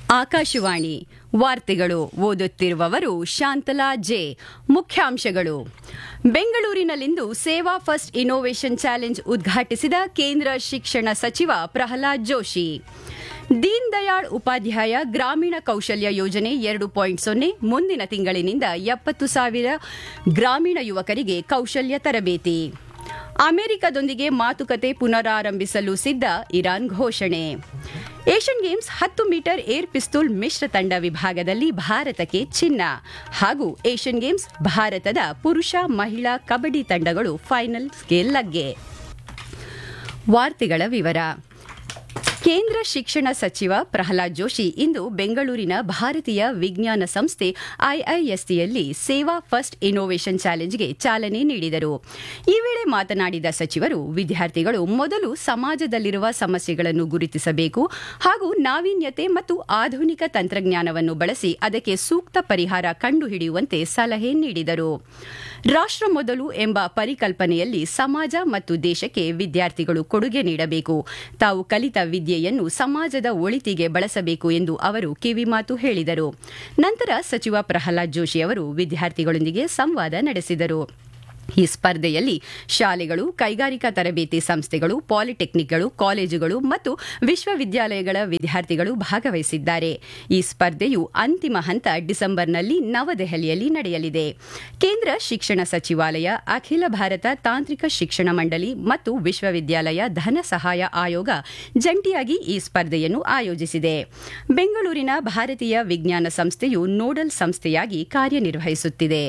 ಆಕಾಶವಾಣಿ ವಾರ್ತೆಗಳು ಓದುತ್ತಿರುವವರು ಶಾಂತಲಾ ಜೆ ಮುಖ್ಯಾಂಶಗಳು ಬೆಂಗಳೂರಿನಲ್ಲಿಂದು ಸೇವಾ ಫಸ್ಟ್ ಇನ್ನೋವೇಷನ್ ಚಾಲೆಂಜ್ ಉದ್ಘಾಟಿಸಿದ ಕೇಂದ್ರ ಶಿಕ್ಷಣ ಸಚಿವ ಪ್ರಹ್ಲಾದ್ ಜೋಶಿ ದೀನ್ ದಯಾಳ್ ಉಪಾಧ್ಯಾಯ ಗ್ರಾಮೀಣ ಕೌಶಲ್ಯ ಯೋಜನೆ ಎರಡು ಪಾಯಿಂಟ್ ಸೊನ್ನೆ ಮುಂದಿನ ತಿಂಗಳಿನಿಂದ ಎಪ್ಪತ್ತು ಸಾವಿರ ಗ್ರಾಮೀಣ ಯುವಕರಿಗೆ ಕೌಶಲ್ಯ ತರಬೇತಿ ಅಮೆರಿಕದೊಂದಿಗೆ ಮಾತುಕತೆ ಪುನರಾರಂಭಿಸಲು ಸಿದ್ಧ ಇರಾನ್ ಘೋಷಣೆ ಏಷ್ಯನ್ ಗೇಮ್ಸ್ ಹತ್ತು ಮೀಟರ್ ಏರ್ ಪಿಸ್ತೂಲ್ ಮಿಶ್ರ ತಂಡ ವಿಭಾಗದಲ್ಲಿ ಭಾರತಕ್ಕೆ ಚಿನ್ನ ಹಾಗೂ ಏಷ್ಯನ್ ಗೇಮ್ಸ್ ಭಾರತದ ಪುರುಷ ಮಹಿಳಾ ಕಬಡ್ಡಿ ತಂಡಗಳು ಫೈನಲ್ಸ್ಗೆ ಲಗ್ಗೆ ವಾರ್ತೆಗಳ ವಿವರ ಕೇಂದ್ರ ಶಿಕ್ಷಣ ಸಚಿವ ಪ್ರಹ್ಲಾದ್ ಜೋಶಿ ಇಂದು ಬೆಂಗಳೂರಿನ ಭಾರತೀಯ ವಿಜ್ಞಾನ ಸಂಸ್ಥೆ ಐಐಎಸ್ಟಿಯಲ್ಲಿ ಸೇವಾ ಫಸ್ಟ್ ಇನ್ನೋವೇಷನ್ ಚಾಲೆಂಜ್ಗೆ ಚಾಲನೆ ನೀಡಿದರು ಈ ವೇಳೆ ಮಾತನಾಡಿದ ಸಚಿವರು ವಿದ್ಯಾರ್ಥಿಗಳು ಮೊದಲು ಸಮಾಜದಲ್ಲಿರುವ ಸಮಸ್ಯೆಗಳನ್ನು ಗುರುತಿಸಬೇಕು ಹಾಗೂ ನಾವೀನ್ಯತೆ ಮತ್ತು ಆಧುನಿಕ ತಂತ್ರಜ್ಞಾನವನ್ನು ಬಳಸಿ ಅದಕ್ಕೆ ಸೂಕ್ತ ಪರಿಹಾರ ಕಂಡುಹಿಡಿಯುವಂತೆ ಸಲಹೆ ನೀಡಿದರು ರಾಷ್ಟ್ರ ಮೊದಲು ಎಂಬ ಪರಿಕಲ್ಪನೆಯಲ್ಲಿ ಸಮಾಜ ಮತ್ತು ದೇಶಕ್ಕೆ ವಿದ್ಯಾರ್ಥಿಗಳು ಕೊಡುಗೆ ನೀಡಬೇಕು ತಾವು ಕಲಿತ ವಿದ್ಯೆಯನ್ನು ಸಮಾಜದ ಒಳಿತಿಗೆ ಬಳಸಬೇಕು ಎಂದು ಅವರು ಕಿವಿಮಾತು ಹೇಳಿದರು ನಂತರ ಸಚಿವ ಪ್ರಹ್ಲಾದ್ ಜೋಶಿ ಅವರು ವಿದ್ಯಾರ್ಥಿಗಳೊಂದಿಗೆ ಸಂವಾದ ನಡೆಸಿದರು ಈ ಸ್ಪರ್ಧೆಯಲ್ಲಿ ಶಾಲೆಗಳು ಕೈಗಾರಿಕಾ ತರಬೇತಿ ಸಂಸ್ಥೆಗಳು ಪಾಲಿಟೆಕ್ನಿಕ್ಗಳು ಕಾಲೇಜುಗಳು ಮತ್ತು ವಿಶ್ವವಿದ್ಯಾಲಯಗಳ ವಿದ್ಯಾರ್ಥಿಗಳು ಭಾಗವಹಿಸಿದ್ದಾರೆ ಈ ಸ್ಪರ್ಧೆಯು ಅಂತಿಮ ಹಂತ ಡಿಸೆಂಬರ್ನಲ್ಲಿ ನವದೆಹಲಿಯಲ್ಲಿ ನಡೆಯಲಿದೆ ಕೇಂದ್ರ ಶಿಕ್ಷಣ ಸಚಿವಾಲಯ ಅಖಿಲ ಭಾರತ ತಾಂತ್ರಿಕ ಶಿಕ್ಷಣ ಮಂಡಳಿ ಮತ್ತು ವಿಶ್ವವಿದ್ಯಾಲಯ ಧನ ಸಹಾಯ ಆಯೋಗ ಜಂಟಿಯಾಗಿ ಈ ಸ್ಪರ್ಧೆಯನ್ನು ಆಯೋಜಿಸಿದೆ ಬೆಂಗಳೂರಿನ ಭಾರತೀಯ ವಿಜ್ಞಾನ ಸಂಸ್ಥೆಯು ನೋಡಲ್ ಸಂಸ್ಥೆಯಾಗಿ ಕಾರ್ಯನಿರ್ವಹಿಸುತ್ತಿದೆ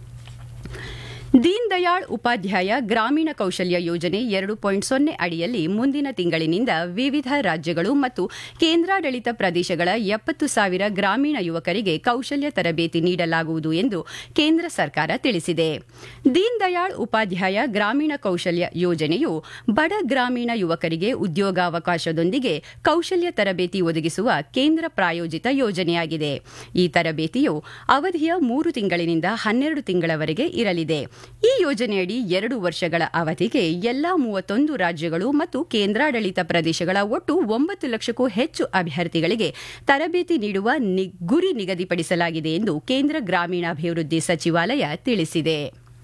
ದೀನ್ ದಯಾಳ್ ಉಪಾಧ್ಯಾಯ ಗ್ರಾಮೀಣ ಕೌಶಲ್ಯ ಯೋಜನೆ ಎರಡು ಪಾಯಿಂಟ್ ಸೊನ್ನೆ ಅಡಿಯಲ್ಲಿ ಮುಂದಿನ ತಿಂಗಳಿನಿಂದ ವಿವಿಧ ರಾಜ್ಯಗಳು ಮತ್ತು ಕೇಂದ್ರಾಡಳಿತ ಪ್ರದೇಶಗಳ ಎಪ್ಪತ್ತು ಸಾವಿರ ಗ್ರಾಮೀಣ ಯುವಕರಿಗೆ ಕೌಶಲ್ಯ ತರಬೇತಿ ನೀಡಲಾಗುವುದು ಎಂದು ಕೇಂದ್ರ ಸರ್ಕಾರ ತಿಳಿಸಿದೆ ದೀನ್ ದಯಾಳ್ ಉಪಾಧ್ಯಾಯ ಗ್ರಾಮೀಣ ಕೌಶಲ್ಯ ಯೋಜನೆಯು ಬಡ ಗ್ರಾಮೀಣ ಯುವಕರಿಗೆ ಉದ್ಯೋಗಾವಕಾಶದೊಂದಿಗೆ ಕೌಶಲ್ಯ ತರಬೇತಿ ಒದಗಿಸುವ ಕೇಂದ್ರ ಪ್ರಾಯೋಜಿತ ಯೋಜನೆಯಾಗಿದೆ ಈ ತರಬೇತಿಯು ಅವಧಿಯ ಮೂರು ತಿಂಗಳಿನಿಂದ ಹನ್ನೆರಡು ತಿಂಗಳವರೆಗೆ ಇರಲಿದೆ ಈ ಯೋಜನೆಯಡಿ ಎರಡು ವರ್ಷಗಳ ಅವಧಿಗೆ ಎಲ್ಲಾ ಮೂವತ್ತೊಂದು ರಾಜ್ಯಗಳು ಮತ್ತು ಕೇಂದ್ರಾಡಳಿತ ಪ್ರದೇಶಗಳ ಒಟ್ಟು ಒಂಬತ್ತು ಲಕ್ಷಕ್ಕೂ ಹೆಚ್ಚು ಅಭ್ಯರ್ಥಿಗಳಿಗೆ ತರಬೇತಿ ನೀಡುವ ಗುರಿ ನಿಗದಿಪಡಿಸಲಾಗಿದೆ ಎಂದು ಕೇಂದ್ರ ಗ್ರಾಮೀಣಾಭಿವೃದ್ಧಿ ಸಚಿವಾಲಯ ತಿಳಿಸಿದೆ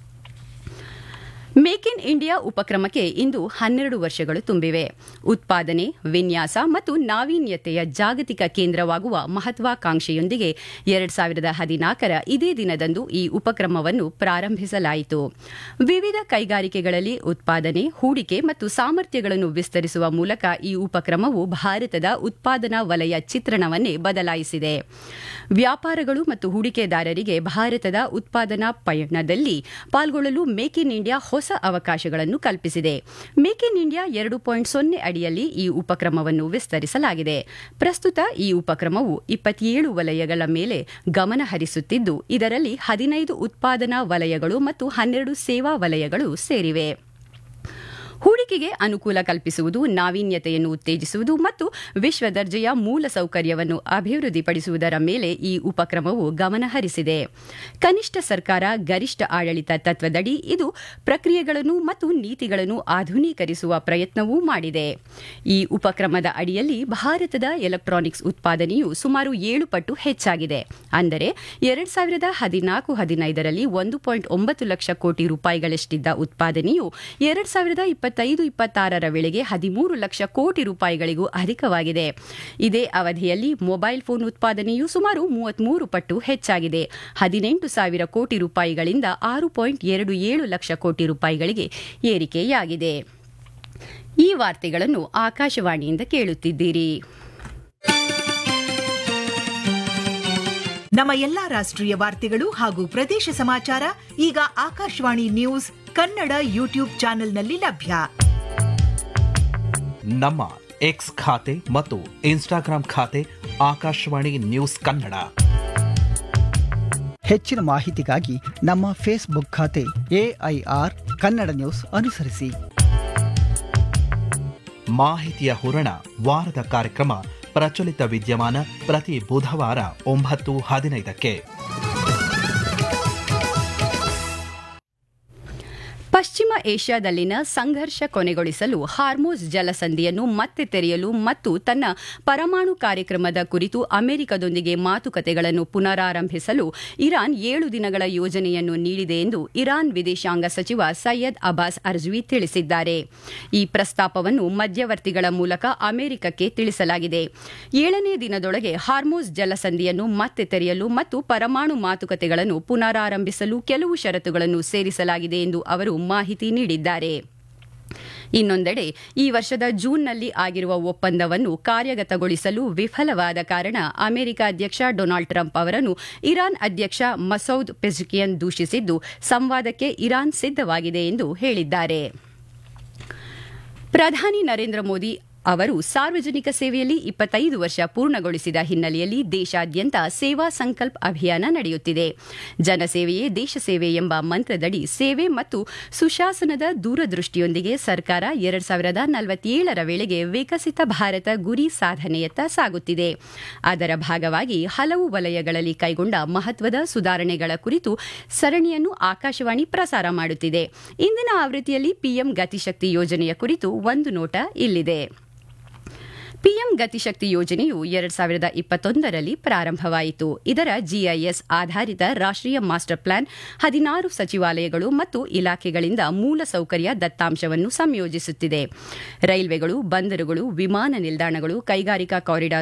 ಮೇಕ್ ಇನ್ ಇಂಡಿಯಾ ಉಪಕ್ರಮಕ್ಕೆ ಇಂದು ಹನ್ನೆರಡು ವರ್ಷಗಳು ತುಂಬಿವೆ ಉತ್ಪಾದನೆ ವಿನ್ಯಾಸ ಮತ್ತು ನಾವೀನ್ಯತೆಯ ಜಾಗತಿಕ ಕೇಂದ್ರವಾಗುವ ಮಹತ್ವಾಕಾಂಕ್ಷೆಯೊಂದಿಗೆ ಎರಡ್ ಸಾವಿರದ ಹದಿನಾಲ್ಕರ ಇದೇ ದಿನದಂದು ಈ ಉಪಕ್ರಮವನ್ನು ಪ್ರಾರಂಭಿಸಲಾಯಿತು ವಿವಿಧ ಕೈಗಾರಿಕೆಗಳಲ್ಲಿ ಉತ್ಪಾದನೆ ಹೂಡಿಕೆ ಮತ್ತು ಸಾಮರ್ಥ್ಯಗಳನ್ನು ವಿಸ್ತರಿಸುವ ಮೂಲಕ ಈ ಉಪಕ್ರಮವು ಭಾರತದ ಉತ್ಪಾದನಾ ವಲಯ ಚಿತ್ರಣವನ್ನೇ ಬದಲಾಯಿಸಿದೆ ವ್ಯಾಪಾರಗಳು ಮತ್ತು ಹೂಡಿಕೆದಾರರಿಗೆ ಭಾರತದ ಉತ್ಪಾದನಾ ಪಯಣದಲ್ಲಿ ಪಾಲ್ಗೊಳ್ಳಲು ಮೇಕ್ ಇನ್ ಇಂಡಿಯಾ ಹೊಸ ಅವಕಾಶಗಳನ್ನು ಕಲ್ಪಿಸಿದೆ ಮೇಕ್ ಇನ್ ಇಂಡಿಯಾ ಎರಡು ಪಾಯಿಂಟ್ ಸೊನ್ನೆ ಅಡಿಯಲ್ಲಿ ಈ ಉಪಕ್ರಮವನ್ನು ವಿಸ್ತರಿಸಲಾಗಿದೆ ಪ್ರಸ್ತುತ ಈ ಉಪಕ್ರಮವು ಇಪ್ಪತ್ತೇಳು ವಲಯಗಳ ಮೇಲೆ ಗಮನ ಹರಿಸುತ್ತಿದ್ದು ಇದರಲ್ಲಿ ಹದಿನೈದು ಉತ್ಪಾದನಾ ವಲಯಗಳು ಮತ್ತು ಹನ್ನೆರಡು ಸೇವಾ ವಲಯಗಳು ಸೇರಿವೆ ಹೂಡಿಕೆಗೆ ಅನುಕೂಲ ಕಲ್ಪಿಸುವುದು ನಾವೀನ್ಯತೆಯನ್ನು ಉತ್ತೇಜಿಸುವುದು ಮತ್ತು ವಿಶ್ವ ದರ್ಜೆಯ ಮೂಲಸೌಕರ್ಯವನ್ನು ಅಭಿವೃದ್ಧಿಪಡಿಸುವುದರ ಮೇಲೆ ಈ ಉಪಕ್ರಮವು ಗಮನ ಹರಿಸಿದೆ ಕನಿಷ್ಠ ಸರ್ಕಾರ ಗರಿಷ್ಠ ಆಡಳಿತ ತತ್ವದಡಿ ಇದು ಪ್ರಕ್ರಿಯೆಗಳನ್ನು ಮತ್ತು ನೀತಿಗಳನ್ನು ಆಧುನೀಕರಿಸುವ ಪ್ರಯತ್ನವೂ ಮಾಡಿದೆ ಈ ಉಪಕ್ರಮದ ಅಡಿಯಲ್ಲಿ ಭಾರತದ ಎಲೆಕ್ಟ್ರಾನಿಕ್ಸ್ ಉತ್ಪಾದನೆಯು ಸುಮಾರು ಏಳು ಪಟ್ಟು ಹೆಚ್ಚಾಗಿದೆ ಅಂದರೆ ಎರಡ್ ಸಾವಿರದ ಹದಿನಾಲ್ಕು ಹದಿನೈದರಲ್ಲಿ ಒಂದು ಪಾಯಿಂಟ್ ಒಂಬತ್ತು ಲಕ್ಷ ಕೋಟಿ ರೂಪಾಯಿಗಳಷ್ಟಿದ್ದ ಉತ್ಪಾದನೆಯು ಎರಡ್ ಸಾವಿರದ ಇಪ್ಪತ್ತೈದು ಇಪ್ಪತ್ತಾರರ ವೇಳೆಗೆ ಹದಿಮೂರು ಲಕ್ಷ ಕೋಟಿ ರೂಪಾಯಿಗಳಿಗೂ ಅಧಿಕವಾಗಿದೆ ಇದೇ ಅವಧಿಯಲ್ಲಿ ಮೊಬೈಲ್ ಫೋನ್ ಉತ್ಪಾದನೆಯು ಸುಮಾರು ಮೂವತ್ಮೂರು ಪಟ್ಟು ಹೆಚ್ಚಾಗಿದೆ ಹದಿನೆಂಟು ಸಾವಿರ ಕೋಟಿ ರೂಪಾಯಿಗಳಿಂದ ಆರು ಪಾಯಿಂಟ್ ಎರಡು ಏಳು ಲಕ್ಷ ಕೋಟಿ ರೂಪಾಯಿಗಳಿಗೆ ಏರಿಕೆಯಾಗಿದೆ ಈ ವಾರ್ತೆಗಳನ್ನು ಆಕಾಶವಾಣಿಯಿಂದ ಕೇಳುತ್ತಿದ್ದೀರಿ ನಮ್ಮ ಎಲ್ಲಾ ರಾಷ್ಟ್ರೀಯ ವಾರ್ತೆಗಳು ಹಾಗೂ ಪ್ರದೇಶ ಸಮಾಚಾರ ಈಗ ಆಕಾಶವಾಣಿ ನ್ಯೂಸ್ ಕನ್ನಡ ಯೂಟ್ಯೂಬ್ ಚಾನೆಲ್ನಲ್ಲಿ ಲಭ್ಯ ನಮ್ಮ ಎಕ್ಸ್ ಖಾತೆ ಮತ್ತು ಇನ್ಸ್ಟಾಗ್ರಾಂ ಖಾತೆ ಆಕಾಶವಾಣಿ ನ್ಯೂಸ್ ಕನ್ನಡ ಹೆಚ್ಚಿನ ಮಾಹಿತಿಗಾಗಿ ನಮ್ಮ ಫೇಸ್ಬುಕ್ ಖಾತೆ ಎಐಆರ್ ಕನ್ನಡ ನ್ಯೂಸ್ ಅನುಸರಿಸಿ ಮಾಹಿತಿಯ ಹೂರಣ ವಾರದ ಕಾರ್ಯಕ್ರಮ ಪ್ರಚಲಿತ ವಿದ್ಯಮಾನ ಪ್ರತಿ ಬುಧವಾರ ಒಂಬತ್ತು ಹದಿನೈದಕ್ಕೆ ಪಶ್ಚಿಮ ಏಷ್ಯಾದಲ್ಲಿನ ಸಂಘರ್ಷ ಕೊನೆಗೊಳಿಸಲು ಹಾರ್ಮೋಸ್ ಜಲಸಂಧಿಯನ್ನು ಮತ್ತೆ ತೆರೆಯಲು ಮತ್ತು ತನ್ನ ಪರಮಾಣು ಕಾರ್ಯಕ್ರಮದ ಕುರಿತು ಅಮೆರಿಕದೊಂದಿಗೆ ಮಾತುಕತೆಗಳನ್ನು ಪುನರಾರಂಭಿಸಲು ಇರಾನ್ ಏಳು ದಿನಗಳ ಯೋಜನೆಯನ್ನು ನೀಡಿದೆ ಎಂದು ಇರಾನ್ ವಿದೇಶಾಂಗ ಸಚಿವ ಸೈಯದ್ ಅಬ್ಬಾಸ್ ಅರ್ಜ್ವಿ ತಿಳಿಸಿದ್ದಾರೆ ಈ ಪ್ರಸ್ತಾಪವನ್ನು ಮಧ್ಯವರ್ತಿಗಳ ಮೂಲಕ ಅಮೆರಿಕಕ್ಕೆ ತಿಳಿಸಲಾಗಿದೆ ಏಳನೇ ದಿನದೊಳಗೆ ಹಾರ್ಮೋಸ್ ಜಲಸಂಧಿಯನ್ನು ಮತ್ತೆ ತೆರೆಯಲು ಮತ್ತು ಪರಮಾಣು ಮಾತುಕತೆಗಳನ್ನು ಪುನರಾರಂಭಿಸಲು ಕೆಲವು ಷರತ್ತುಗಳನ್ನು ಸೇರಿಸಲಾಗಿದೆ ಎಂದು ಅವರು ಮಾಹಿತಿ ನೀಡಿದ್ದಾರೆ ಇನ್ನೊಂದೆಡೆ ಈ ವರ್ಷದ ಜೂನ್ನಲ್ಲಿ ಆಗಿರುವ ಒಪ್ಪಂದವನ್ನು ಕಾರ್ಯಗತಗೊಳಿಸಲು ವಿಫಲವಾದ ಕಾರಣ ಅಮೆರಿಕ ಅಧ್ಯಕ್ಷ ಡೊನಾಲ್ಡ್ ಟ್ರಂಪ್ ಅವರನ್ನು ಇರಾನ್ ಅಧ್ಯಕ್ಷ ಮಸೌದ್ ಪೆಜ್ಕಿಯನ್ ದೂಷಿಸಿದ್ದು ಸಂವಾದಕ್ಕೆ ಇರಾನ್ ಸಿದ್ದವಾಗಿದೆ ಎಂದು ಹೇಳಿದ್ದಾರೆ ಪ್ರಧಾನಿ ನರೇಂದ್ರ ಮೋದಿ ಅವರು ಸಾರ್ವಜನಿಕ ಸೇವೆಯಲ್ಲಿ ಇಪ್ಪತ್ತೈದು ವರ್ಷ ಪೂರ್ಣಗೊಳಿಸಿದ ಹಿನ್ನೆಲೆಯಲ್ಲಿ ದೇಶಾದ್ಯಂತ ಸೇವಾ ಸಂಕಲ್ಪ್ ಅಭಿಯಾನ ನಡೆಯುತ್ತಿದೆ ಜನಸೇವೆಯೇ ದೇಶ ಸೇವೆ ಎಂಬ ಮಂತ್ರದಡಿ ಸೇವೆ ಮತ್ತು ಸುಶಾಸನದ ದೂರದೃಷ್ಟಿಯೊಂದಿಗೆ ಸರ್ಕಾರ ಎರಡ್ ಸಾವಿರದ ನಲವತ್ತೇಳರ ವೇಳೆಗೆ ವಿಕಸಿತ ಭಾರತ ಗುರಿ ಸಾಧನೆಯತ್ತ ಸಾಗುತ್ತಿದೆ ಅದರ ಭಾಗವಾಗಿ ಹಲವು ವಲಯಗಳಲ್ಲಿ ಕೈಗೊಂಡ ಮಹತ್ವದ ಸುಧಾರಣೆಗಳ ಕುರಿತು ಸರಣಿಯನ್ನು ಆಕಾಶವಾಣಿ ಪ್ರಸಾರ ಮಾಡುತ್ತಿದೆ ಇಂದಿನ ಆವೃತ್ತಿಯಲ್ಲಿ ಪಿಎಂ ಗತಿಶಕ್ತಿ ಯೋಜನೆಯ ಕುರಿತು ಒಂದು ನೋಟ ಇಲ್ಲಿದೆ ಪಿಎಂ ಗತಿಶಕ್ತಿ ಯೋಜನೆಯು ಎರಡ್ ಸಾವಿರದ ಇಪ್ಪತ್ತೊಂದರಲ್ಲಿ ಪ್ರಾರಂಭವಾಯಿತು ಇದರ ಜಿಐಎಸ್ ಆಧಾರಿತ ರಾಷ್ಟ್ರೀಯ ಮಾಸ್ಟರ್ ಪ್ಲಾನ್ ಹದಿನಾರು ಸಚಿವಾಲಯಗಳು ಮತ್ತು ಇಲಾಖೆಗಳಿಂದ ಮೂಲಸೌಕರ್ಯ ದತ್ತಾಂಶವನ್ನು ಸಂಯೋಜಿಸುತ್ತಿದೆ ರೈಲ್ವೆಗಳು ಬಂದರುಗಳು ವಿಮಾನ ನಿಲ್ದಾಣಗಳು ಕೈಗಾರಿಕಾ ಕಾರಿಡಾರ್